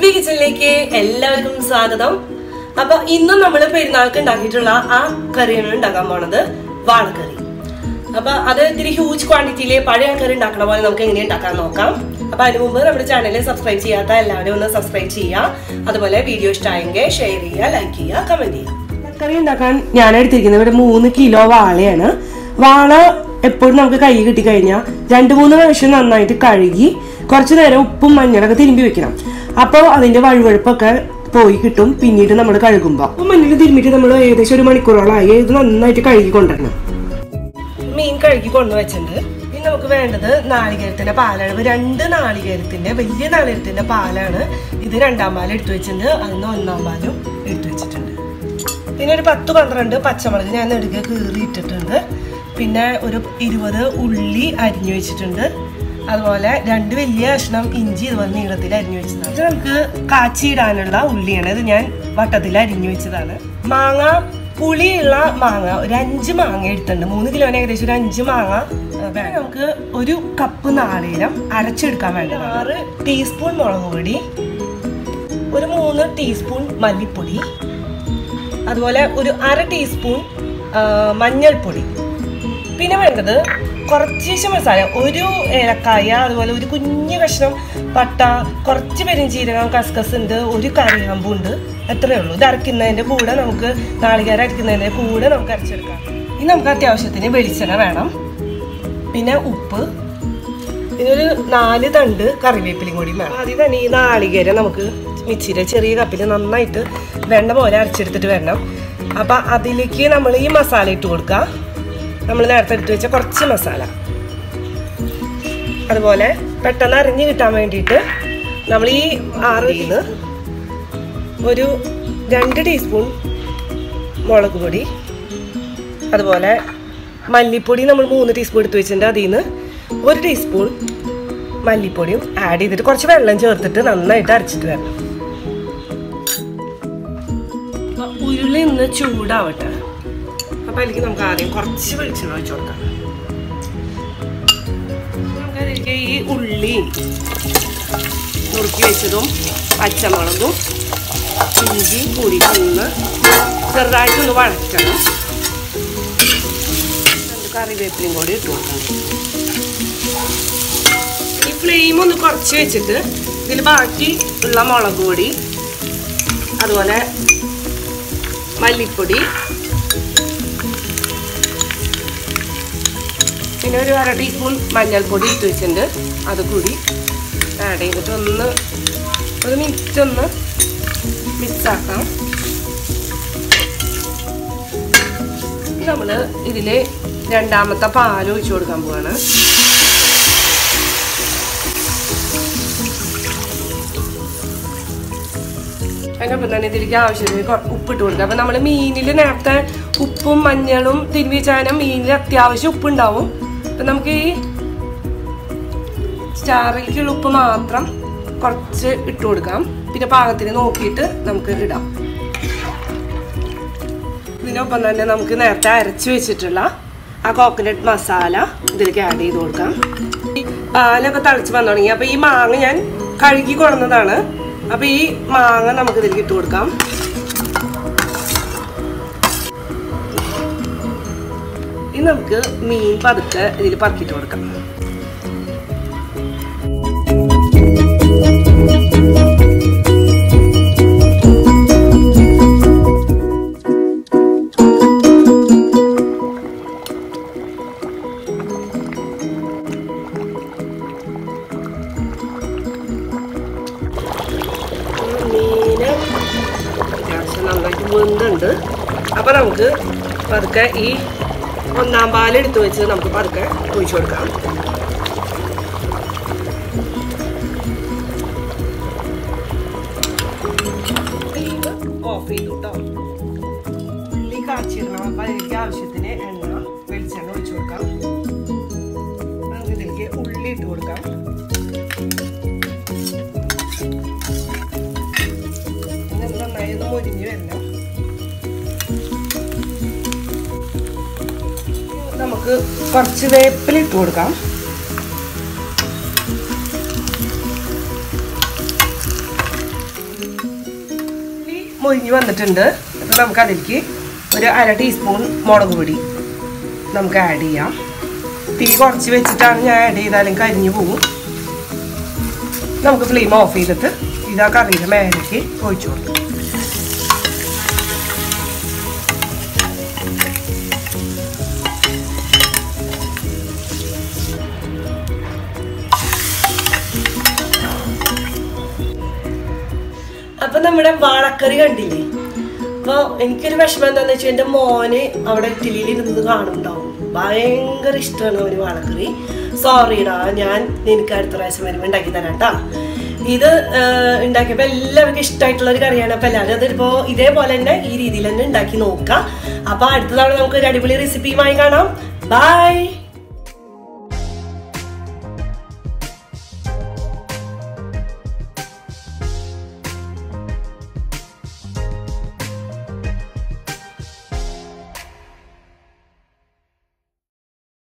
Happy കിച്ചണിലേക്ക് എല്ലാവർക്കും സ്വാഗതം അപ്പൊ ഇന്നും നമ്മൾ പെരുന്നാൾക്ക് ഉണ്ടാക്കിയിട്ടുള്ള ആ കറിയാണ് ഉണ്ടാക്കാൻ പോണത് വാഴക്കറി അപ്പൊ അത് ഇത്തിരി ഹ്യൂജ് ക്വാണ്ടിറ്റിയില് പഴയ കറി ഉണ്ടാക്കണ പോലെ നമുക്ക് എങ്ങനെ ഉണ്ടാക്കാൻ നോക്കാം അപ്പൊ അതിന് മുമ്പ് നമ്മുടെ ചാനൽ സബ്സ്ക്രൈബ് ചെയ്യാത്ത എല്ലാവരും ഒന്ന് സബ്സ്ക്രൈബ് ചെയ്യുക അതുപോലെ വീഡിയോ ഇഷ്ടമായെങ്കിൽ ഷെയർ ചെയ്യുക ലൈക്ക് ചെയ്യുക കമന്റ് ചെയ്യുക കറി ഉണ്ടാക്കാൻ ഞാൻ എടുത്തിരിക്കുന്നത് ഒരു മൂന്ന് കിലോ വാളയാണ് വാള എപ്പോഴും നമുക്ക് കൈ കിട്ടി കഴിഞ്ഞാൽ രണ്ട് മൂന്ന് പ്രാവശ്യം നന്നായിട്ട് കഴുകി കുറച്ച് നേരം ഉപ്പും മഞ്ഞളൊക്കെ തിരുമ്പി വെക്കണം അപ്പോൾ അതിന്റെ വഴുവഴുപ്പൊക്കെ പോയി കിട്ടും പിന്നീട് നമ്മൾ കഴുകുമ്പോൾ ഉപ്പും മഞ്ഞൾ തിരുമ്മിട്ട് നമ്മൾ ഏകദേശം ഒരു മണിക്കൂറോളമായി ഇത് നന്നായിട്ട് കഴുകി കൊണ്ടുവരണം മീൻ കഴുകി കൊണ്ടുവച്ചിട്ടുണ്ട് ഇനി നമുക്ക് വേണ്ടത് നാളികേരത്തിന്റെ പാലാണ് രണ്ട് നാളികേരത്തിന്റെ വലിയ നാളികേരത്തിന്റെ പാലാണ് ഇത് രണ്ടാം പാൽ എടുത്തു വെച്ചിട്ടുണ്ട് അതിന് ഒന്നാം പാലും എടുത്തു വെച്ചിട്ടുണ്ട് പിന്നെ ഒരു പത്ത് പന്ത്രണ്ട് പച്ചമുളക് ഞാൻ നെടുക കീറി ഇട്ടിട്ടുണ്ട് പിന്നെ ഒരു ഇരുപത് ഉള്ളി അരിഞ്ഞു വെച്ചിട്ടുണ്ട് അതുപോലെ രണ്ട് വലിയ കഷ്ണം ഇഞ്ചി ഇതുപോലെ നീളത്തിൽ അരിഞ്ഞു വെച്ചതാണ് ഇത് നമുക്ക് കാച്ചിയിടാനുള്ള ഉള്ളിയാണ് ഇത് ഞാൻ വട്ടത്തിൽ അരിഞ്ഞു വെച്ചതാണ് മാങ്ങ പുളിയുള്ള മാങ്ങ ഒരു അഞ്ച് മാങ്ങ എടുത്തിട്ടുണ്ട് മൂന്ന് കിലോന് ഏകദേശം ഒരു അഞ്ച് മാങ്ങ ആ, വേണം. നമുക്ക് ഒരു കപ്പ് നാളികേരം അരച്ചെടുക്കാൻ വേണ്ടത് ആറ് ടീസ്പൂൺ മുളക് പൊടി ഒരു മൂന്ന് ടീസ്പൂൺ മല്ലിപ്പൊടി അതുപോലെ ഒരു അര ടീസ്പൂൺ ആ, മഞ്ഞൾപ്പൊടി പിന്നെ വേണ്ടത് കുറച്ച് മസാല ഒരു ഏലക്കായ അതുപോലെ ഒരു കുഞ്ഞു കഷ്ണം പട്ട കുറച്ച് പെരിഞ്ചീരകം കസ്കസ് ഉണ്ട് ഒരു കറിയാമ്പും ഉണ്ട് എത്രയേ ഉള്ളൂ ഇത് അരയ്ക്കുന്നതിൻ്റെ കൂടെ നമുക്ക് നാളികേരം അരയ്ക്കുന്നതിൻ്റെ കൂടെ നമുക്ക് അരച്ചെടുക്കാം ഇനി നമുക്ക് അത്യാവശ്യത്തിന് വെളിച്ചെണ്ണ വേണം പിന്നെ ഉപ്പ് പിന്നെ ഒരു നാല് തണ്ട് കറിവേപ്പിലയും കൂടി വേണം ആദ്യം തന്നെ ഈ നാളികേരം നമുക്ക് മിക്സിയുടെ ചെറിയ കപ്പിൽ നന്നായിട്ട് വെണ്ണ പോലെ അരച്ചെടുത്തിട്ട് വരണം അപ്പം അതിലേക്ക് നമ്മൾ ഈ മസാല ഇട്ട് കൊടുക്കുക നമ്മൾ നേരത്തെ എടുത്ത് വെച്ച കുറച്ച് മസാല അതുപോലെ പെട്ടെന്ന് അരിഞ്ഞ് കിട്ടാൻ വേണ്ടിയിട്ട് നമ്മൾ ഈ ആറ് നിന്ന് ഒരു രണ്ട് ടീസ്പൂൺ മുളക് പൊടി അതുപോലെ മല്ലിപ്പൊടി നമ്മൾ മൂന്ന് ടീസ്പൂൺ എടുത്ത് വെച്ചിട്ടുണ്ട് അതിൽ നിന്ന് ഒരു ടീസ്പൂൺ മല്ലിപ്പൊടിയും ആഡ് ചെയ്തിട്ട് കുറച്ച് വെള്ളം ചേർത്തിട്ട് നന്നായിട്ട് അരച്ചിട്ട് വരണം അപ്പൊ ഉരുളി ഒന്ന് ചൂടാവട്ടെ അപ്പൊ അതിലേക്ക് നമുക്ക് ആദ്യം കുറച്ച് വെളിച്ചെണ്ണ ഒഴിച്ചു കൊടുക്കാം നമുക്ക് അതിലേക്ക് ഈ ഉള്ളി നുറുക്കി വെച്ചതും പച്ചമുളകും ഇഞ്ചി കൂടി ഒന്ന് ചെറുതായിട്ടൊന്ന് വഴറ്റണം രണ്ട് കറിവേപ്പിലയും കൂടി ഇട്ട് കൊടുക്കണം ഈ ഫ്ലെയിം ഒന്ന് കുറച്ച് വെച്ചിട്ട് ഇതിൽ ബാക്കി ഉള്ള മുളക് പൊടി അതുപോലെ മല്ലിപ്പൊടി പിന്നെ ഒരു അര ടീസ്പൂൺ മഞ്ഞൾപ്പൊടി ഇട്ട് വെച്ചിട്ടുണ്ട് അത് കൂടി ആഡ് ചെയ്തിട്ട് ഒന്ന് ഒരു മിനിറ്റ് ഒന്ന് മിക്സ് ആക്കാം നമ്മൾ ഇതിൽ രണ്ടാമത്തെ പാൽ ഒഴിച്ചു കൊടുക്കാൻ പോവാണ് അതിനൊപ്പം തന്നെ ഇതിലേക്ക് ആവശ്യത്തിന് കൊ- ഉപ്പിട്ട് കൊടുക്കുക അപ്പം നമ്മൾ മീനിൽ നേരത്തെ ഉപ്പും മഞ്ഞളും തിരുവിച്ചാലും മീനിൽ അത്യാവശ്യം ഉപ്പുണ്ടാവും അപ്പം നമുക്ക് ഈ സ്റ്റാറിലേക്കുള്ള ഉപ്പ് മാത്രം കുറച്ച് ഇട്ട് കൊടുക്കാം പിന്നെ പാകത്തിന് നോക്കിയിട്ട് നമുക്ക് ഇടാം ഇതിനൊപ്പം തന്നെ നമുക്ക് നേരത്തെ അരച്ച് വെച്ചിട്ടുള്ള ആ കോക്കനട്ട് മസാല ഇതിലേക്ക് ആഡ് ചെയ്ത് കൊടുക്കാം ഈ പാലൊക്കെ തിളച്ച് വന്നു തുടങ്ങി അപ്പോൾ ഈ മാങ്ങ ഞാൻ കഴുകി കൊണ്ടുവന്നതാണ് അപ്പോൾ ഈ മാങ്ങ നമുക്ക് ഇതിലേക്ക് ഇട്ട് കൊടുക്കാം ഇനി നമുക്ക് മീൻ പതുക്കെ ഇതിൽ പറക്കിയിട്ട് കൊടുക്കാം മീന് അത്യാവശ്യം നന്നായിട്ട് വെന്തുണ്ട് അപ്പോൾ നമുക്ക് പതുക്കെ ഈ ഒന്നാം പാലെടുത്ത് വെച്ച് നമുക്ക് പതുക്കെ ഒഴിച്ചു കൊടുക്കാം ഓഫ് ചെയ്തു കേട്ടോ ഉള്ളി കാച്ചിടണം അപ്പം അതിലേക്ക് ആവശ്യത്തിന് എണ്ണ വെളിച്ചെണ്ണ ഒഴിച്ചു കൊടുക്കാം നമുക്ക് ഇതിലേക്ക് ഉള്ളി ഇട്ട് കൊടുക്കാം ഇത് നന്നായി ഒന്ന് മൊരിഞ്ഞ് വരണം നമുക്ക് കുറച്ച് വേപ്പില ഇട്ട് കൊടുക്കാം മുരിഞ്ഞ് വന്നിട്ടുണ്ട് അപ്പോൾ നമുക്ക് അതിലേക്ക് ഒരു അര ടീസ്പൂൺ മുളക് പൊടി നമുക്ക് ആഡ് ചെയ്യാം തീ കുറച്ച് വെച്ചിട്ടാണ് ഞാൻ ആഡ് ചെയ്താലും കരിഞ്ഞു പോകും നമുക്ക് ഫ്ലെയിം ഓഫ് ചെയ്തിട്ട് ഇതാ കറിയുടെ മേലേക്ക് ഒഴിച്ചു കൊടുക്കും അപ്പൊ നമ്മുടെ വാഴക്കറി കണ്ടില്ലേ അപ്പൊ എനിക്കൊരു വിഷമം എന്താന്ന് വെച്ചാൽ എന്റെ മോന് അവിടെ ഇറ്റലിയിൽ ഇരുന്നത് കാണുന്നുണ്ടാവും ഭയങ്കര ഇഷ്ടമാണ് അവന് വാഴക്കറി സോറിടാ ഞാൻ നിനക്ക് അടുത്ത പ്രാവശ്യം വരുമ്പോൾ ഉണ്ടാക്കി തരാം കേട്ടാ ഇത് ഉണ്ടാക്കിയപ്പോൾ എല്ലാവർക്കും ഇഷ്ടമായിട്ടുള്ള ഒരു കറിയാണ് അപ്പൊ എല്ലാവരും അതിപ്പോ ഇതേപോലെ തന്നെ ഈ രീതിയിൽ തന്നെ ഉണ്ടാക്കി നോക്കാം അപ്പൊ അടുത്ത തവണ നമുക്ക് ഒരു അടിപൊളി റെസിപ്പിയുമായി കാണാം ബൈ